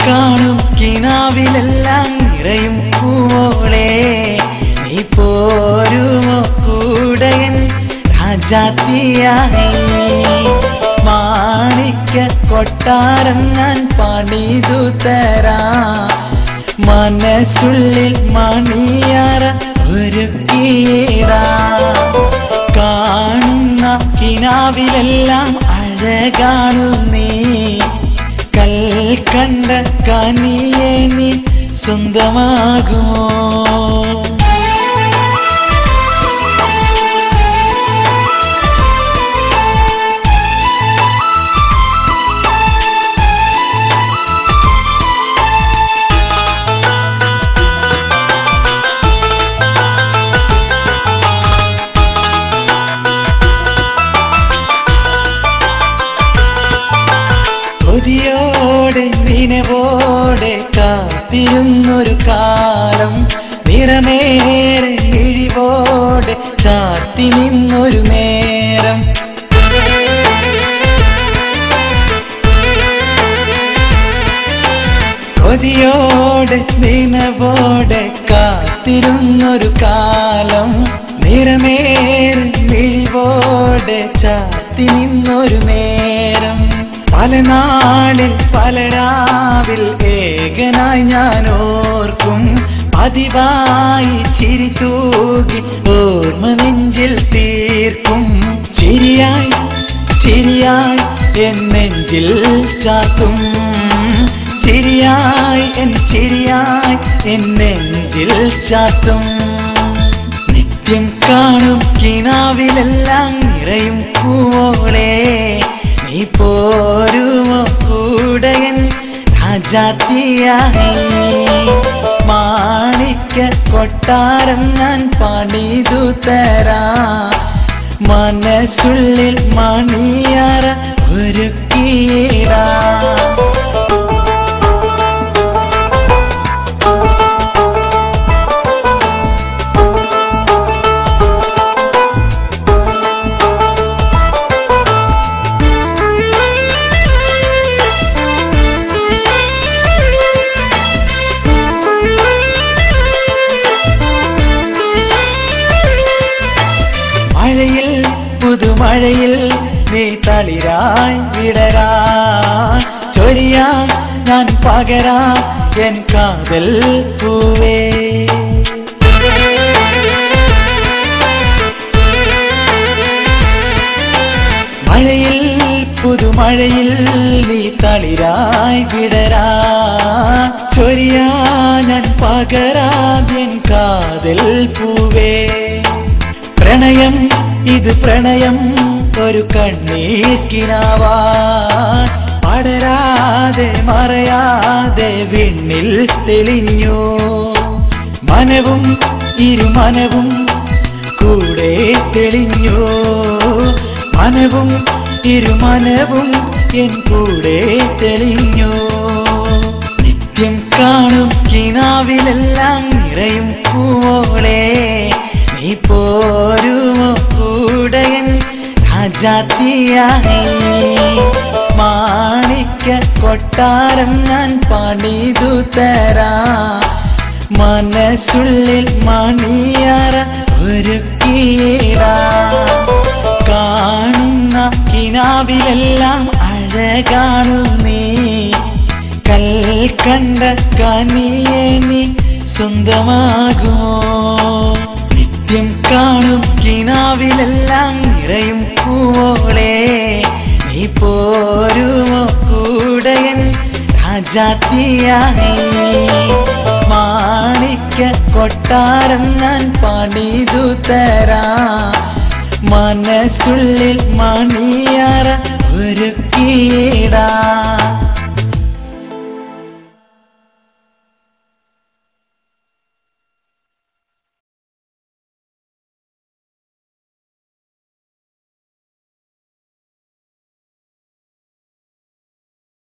കാണും കിനാവിലെല്ലാം നിറയും പൂവോളെ നീ പോരുമോ കൂടയൻ രാജാത്തിയായി മാണിക്ക കൊട്ടാരം ഞാൻ പണിതു തരാം മനസ്സുള്ളിൽ മണിയറ ഒരുക്കിയിടാ കാണുന്ന കിനാവിലെല്ലാം അഴകാണു നീ കൽക്കണ്ട കനിയെ നീ സ്വന്തമാകുമോ കൊതിയോടെ നിനവോടെ കാത്തിരുന്നൊരു കാലം നിറമേറെ ഇഴിവോടെ ചാത്തി നിന്നൊരു നേരം കൊതിയോടെ നിനവോടെ കാത്തിരുന്നൊരു കാലം നിറമേറെ മിഴിവോടെ ചാത്തി നിന്നൊരു നേരം പല നാളിൽ പല രാവിൽ ഏകനായി ഞാൻ ഓർക്കും പതിവായി ചിരി തൂകി ഓർമ്മ നെഞ്ചിൽ തീർക്കും ചിരിയായി ചിരിയായി എൻ നെഞ്ചിൽ ചാത്തും ചിരിയായി എൻ ചിരിയായി എൻ നെഞ്ചിൽ ചാത്തും നിത്യം കാണും കിനാവിലെല്ലാം നിറയും പൂവോളെ നീ പോരുമോ കൂടയൻ രാജാത്തിയായി മാണിക്ക കൊട്ടാരം ഞാൻ പണിതു തരാം മനസ്സുള്ളിൽ മണിയറ ഒരുക്കിയിടാ മഴയിൽ പുതുമഴയിൽ നീ തളിരായി വിടരാ ചൊരിയാ ഞാൻ പകരാ എൻ കാതൽ പൂവേ മഴയിൽ പുതുമഴയിൽ നീ തളിരായി വിടരാ ചൊരിയാ ഞാൻ പകരാ എൻ കാതൽ പൂവേ പ്രണയം ഇത് പ്രണയം ഒരു കണ്ണീർക്കിനാവാ പടരാതെ മറയാതെ വിണ്ണിൽ തെളിഞ്ഞു മനവും ഇരുമനവും കൂടെ തെളിഞ്ഞു മനവും ഇരുമനവും എൻ കൂടെ തെളിഞ്ഞു നിത്യം കാണും കിനാവിലെല്ലാം നിറയും പൂവോളെ നീ പോരുമോ കൂടയൻ രാജാത്തിയായി മാണിക്ക കൊട്ടാരം ഞാൻ പണിതു തരാം മനസ്സുള്ളിൽ മണിയറ ഒരുക്കിയിടാ കാണുന്ന കിനാവിലെല്ലാം അഴകാണു നീ കൽക്കണ്ട കനിയെ നീ സ്വന്തമാകുമോ നിത്യം കാണും കിനാവിലെല്ലാം നിറയും പൂവോളെ നീ പോരുമോ കൂടയൻ രാജാത്തിയായി മാണിക്ക കൊട്ടാരം ഞാൻ പണിതു തരാം മനസ്സുള്ളിൽ മണിയറ ഒരുക്കിയിടാ